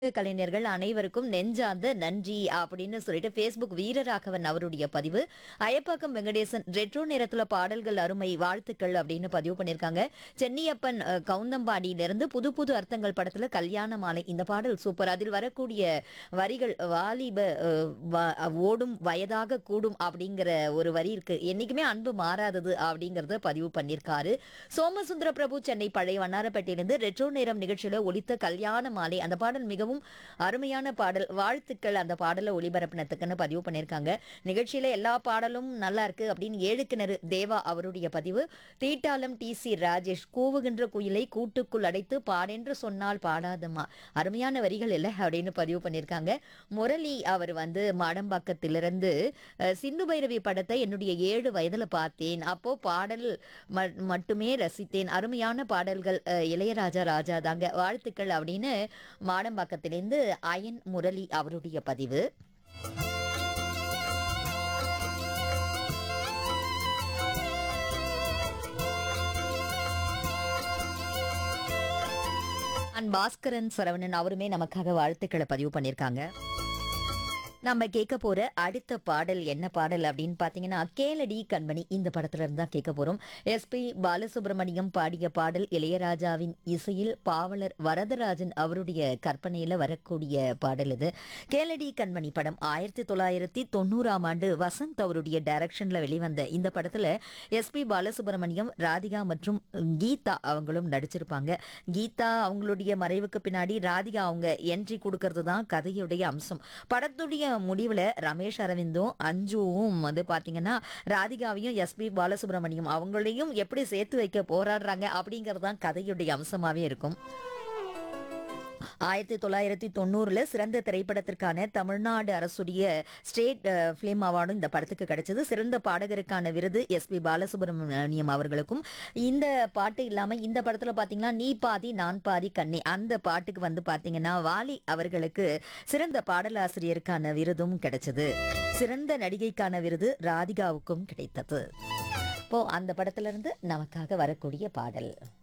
கலைஞர்கள் அனைவருக்கும் நெஞ்சார்ந்த நன்றி அப்படின்னு சொல்லிட்டு ஃபேஸ்புக் வீரராகவன் அவருடைய பதிவு அயப்பாக்கம் வெங்கடேசன் ரெட்ரோ நேரத்துல பாடல்கள் அருமை வாழ்த்துக்கள் அப்படின்னு பதிவு பண்ணியிருக்காங்க சென்னியப்பன் அஹ், கவுந்தம்பாடியிலிருந்து புது புது அர்த்தங்கள் படத்துல கல்யாண மாலை இந்த பாடல் சூப்பர் அதில் வரக்கூடிய வரிகள் வாலிப அஹ், வ- ஓடும் வயதாக கூடும் அப்படிங்கிற ஒரு வரி இருக்கு என்னைக்குமே அன்பு மாறாதது அப்படிங்கறத பதிவு பண்ணியிருக்காரு சோமசுந்தர பிரபு சென்னை பழைய வண்ணாரப்பேட்டையிலிருந்து ரெட்ரோ நேரம் நிகழ்ச்சியில ஒலித்த கல்யாண மாலை அந்த பாடல் மிகவும் அருமையான பாடல் வாழ்த்துக்கள் அந்த பாடலை ஒளிபரப்பினத்துக்குன்னு பதிவு பண்ணியிருக்காங்க நிகழ்ச்சியில எல்லா பாடலும் நல்லா இருக்கு அப்படின்னு ஏழு கிணறு தேவா அவருடைய பதிவு தீட்டாளம் டி சி ராஜேஷ் கூவுகின்ற குயிலை கூட்டுக்குள் அடைத்து பாடென்று சொன்னால் பாடாதம்மா அருமையான வரிகள் இல்லை அப்படின்னு பதிவு பண்ணியிருக்காங்க முரளி அவர் வந்து மாடம்பாக்கத்திலிருந்து அஹ், சிந்து பைரவி படத்தை என்னுடைய ஏழு வயதுல பார்த்தேன் அப்போ பாடல் ம- மட்டுமே ரசித்தேன் அருமையான பாடல்கள் அஹ், இளையராஜா ராஜா தாங்க வாழ்த்துக்கள் அப்படின்னு மாடம்பாக்கத்திலிருந்து அயன் முரளி அவருடைய பதிவு அண்ட் பாஸ்கரன் சரவணன் அவருமே நமக்காக வாழ்த்துக்களை பதிவு பண்ணியிருக்காங்க நம்ம கேட்க போற அடுத்த பாடல் என்ன பாடல் அப்படின்னு பாத்தீங்கன்னா கேளடி கண்மணி இந்த படத்துல இருந்து தான் கேட்க போறோம் எஸ்பி பாலசுப்ரமணியம் பாடிய பாடல் இளையராஜாவின் இசையில் பாவலர் வரதராஜன் அவருடைய கற்பனையில வரக்கூடிய பாடல் இது கேளடி கண்மணி படம் ஆயிரத்தி தொள்ளாயிரத்தி தொண்ணூறாம் ஆண்டு வசந்த் அவருடைய டைரக்ஷன்ல வெளிவந்த இந்த படத்துல எஸ்பி பாலசுப்ரமணியம் ராதிகா மற்றும் கீதா அவங்களும் நடிச்சிருப்பாங்க கீதா அவங்களுடைய மறைவுக்கு பின்னாடி ராதிகா அவங்க என்ட்ரி கொடுக்கறது தான் கதையுடைய அம்சம் படத்துடைய முடிவுல ரமேஷ் அரவிந்தும் அஞ்சுவும் வந்து பாத்தீங்கன்னா ராதிகாவையும் எஸ்பி பாலசுப்ரமணியம் அவங்களையும் எப்படி சேர்த்து வைக்க போராடுறாங்க அப்படிங்கிறது தான் கதையுடைய அம்சமாவே இருக்கும் ஆயிரத்தி தொள்ளாயிரத்தி தொண்ணூறுல சிறந்த திரைப்படத்திற்கான தமிழ்நாடு அரசுடைய ஸ்டேட் ஃபிலிம் அவார்டும் இந்த படத்துக்கு கிடைச்சது சிறந்த பாடகருக்கான விருது எஸ்பி பாலசுப்ரமணியம் அவர்களுக்கும் இந்த பாட்டு இல்லாம இந்த படத்துல பாத்தீங்கன்னா நீ பாதி நான் பாதி கண்ணே அந்த பாட்டுக்கு வந்து பாத்தீங்கன்னா வாலி அவர்களுக்கு சிறந்த பாடலாசிரியருக்கான விருதும் கிடைச்சது சிறந்த நடிகைக்கான விருது ராதிகாவுக்கும் கிடைத்தது இப்போ அந்த படத்துல இருந்து நமக்காக வரக்கூடிய பாடல்